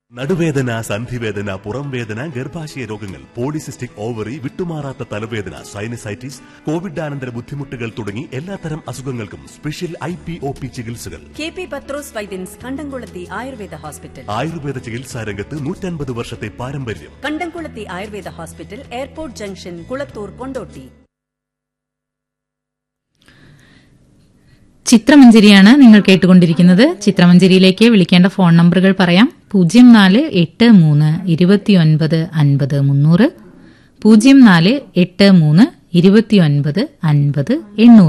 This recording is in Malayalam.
നടുവേദന സന്ധിവേദന പുറം വേദന ഗർഭാശയ രോഗങ്ങൾ പോളിസിസ്റ്റിക് ഓവറി വിട്ടുമാറാത്ത തലവേദന സൈനസൈറ്റിസ് കോവിഡാനന്തര ബുദ്ധിമുട്ടുകൾ തുടങ്ങി എല്ലാത്തരം അസുഖങ്ങൾക്കും special I P O P ചികിത്സകൾ കെ പി പത്രോസ് വൈദ്യൻസ് കണ്ടംകുളത്തി ആയുർവേദ ഹോസ്പിറ്റൽ ആയുർവേദ ചികിത്സാ രംഗത്ത് നൂറ്റൻപത് വർഷത്തെ പാരമ്പര്യം Kandamkulathy Ayurveda hospital airport junction Kulathur Kondotty ചിത്രമഞ്ചേരിയാണ് നിങ്ങൾ കേട്ടുകൊണ്ടിരിക്കുന്നത് ചിത്രമഞ്ചേരിയിലേക്ക് വിളിക്കേണ്ട ഫോൺ നമ്പറുകൾ പറയാം പൂജ്യം നാല് എട്ട് മൂന്ന് ഇരുപത്തിയൊൻപത് അൻപത് മുന്നൂറ് പൂജ്യം നാല് എട്ട് മൂന്ന് ഇരുപത്തിയൊൻപത് അൻപത് എണ്ണൂറ്